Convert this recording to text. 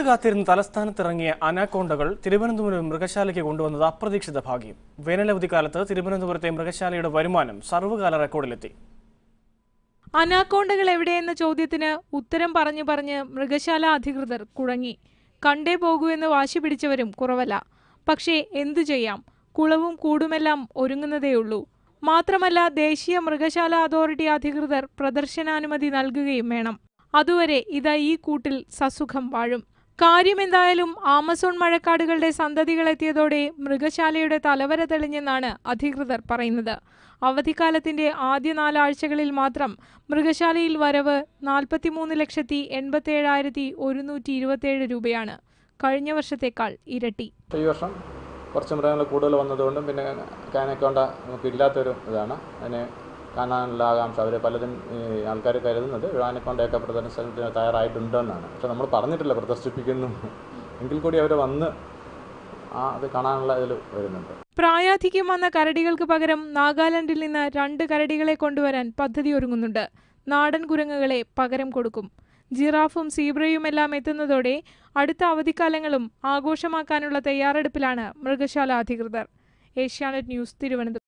കാത്തു കാത്തിരുന്ന് തലസ്ഥാനത്തിറങ്ങിയ അനാക്കോണ്ടകൾ തിരുവനന്തപുരം മൃഗശാലയ്ക്ക് കൊണ്ടുവന്നത് അപ്രതീക്ഷിത ഭാഗ്യം വേനലവധിക്കാലത്ത് തിരുവനന്തപുരത്തെ മൃഗശാലയുടെ വരുമാനം സർവ്വകാല റെക്കോർഡിലെത്തി അനാക്കോണ്ടകൾ എവിടെയെന്ന ചോദ്യത്തിന് ഉത്തരം പറഞ്ഞു പറഞ്ഞ് മൃഗശാല അധികൃതർ കുഴങ്ങി കണ്ടേ പോകൂ എന്ന് വാശി പിടിച്ചവരും കുറവല്ല പക്ഷേ എന്തു ചെയ്യാം കുളവും കൂടുമെല്ലാം ഒരുങ്ങുന്നതേയുള്ളൂ മാത്രമല്ല ദേശീയ മൃഗശാല അതോറിറ്റി അധികൃതർ പ്രദർശനാനുമതി നൽകുകയും വേണം അതുവരെ ഇതാ ഈ കൂട്ടിൽ സസുഖം വാഴും കാര്യമെന്തായാലും ആമസോൺ മഴക്കാടുകളുടെ സന്തതികളെത്തിയതോടെ മൃഗശാലയുടെ തലവര തെളിഞ്ഞെന്നാണ് അധികൃതർ പറയുന്നത് അവധിക്കാലത്തിന്റെ ആദ്യ നാലാഴ്ചകളിൽ മാത്രം മൃഗശാലയിൽ വരവ് നാൽപ്പത്തിമൂന്ന് ലക്ഷത്തി എൺപത്തേഴായിരത്തി ഒരുന്നൂറ്റി ഇരുപത്തേഴ് രൂപയാണ് കഴിഞ്ഞ വർഷത്തേക്കാൾ ഇരട്ടി ഈ വർഷം കുറച്ച് മൃഗങ്ങൾ കൂടുതൽ വന്നതുകൊണ്ടും പിന്നെ കാനക്കൊണ്ട നമുക്ക് ഇല്ലാത്തൊരു ഇതാണ് അതിനെ കാണാനുള്ള ആകാംക്ഷ അവർ പലരും ഈ ആൾക്കാർ കരുതുന്നത് ആനക്കൊണ്ടയൊക്കെ പ്രദർശനത്തിന് തയ്യാറായിട്ടുണ്ടെന്നാണ് പക്ഷെ നമ്മൾ പറഞ്ഞിട്ടില്ല പ്രദർശിപ്പിക്കുന്നു എങ്കിൽ കൂടി അവർ വന്ന് ആ അത് കാണാനുള്ള ഇതിൽ വരുന്നുണ്ട് പ്രായാധിക്യം വന്ന കരടികൾക്ക് പകരം നാഗാലാൻഡിൽ നിന്ന് രണ്ട് കരടികളെ കൊണ്ടുവരാൻ പദ്ധതി ഒരുങ്ങുന്നുണ്ട് നാടൻ കുരങ്ങുകളെ പകരം കൊടുക്കും ജിറാഫും സീബ്രയുമെല്ലാം എത്തുന്നതോടെ അടുത്ത അവധിക്കാലങ്ങളും ആഘോഷമാക്കാനുള്ള തയ്യാറെടുപ്പിലാണ് മൃഗശാല അധികൃതർ ഏഷ്യാനെറ്റ് ന്യൂസ് തിരുവനന്തപുരം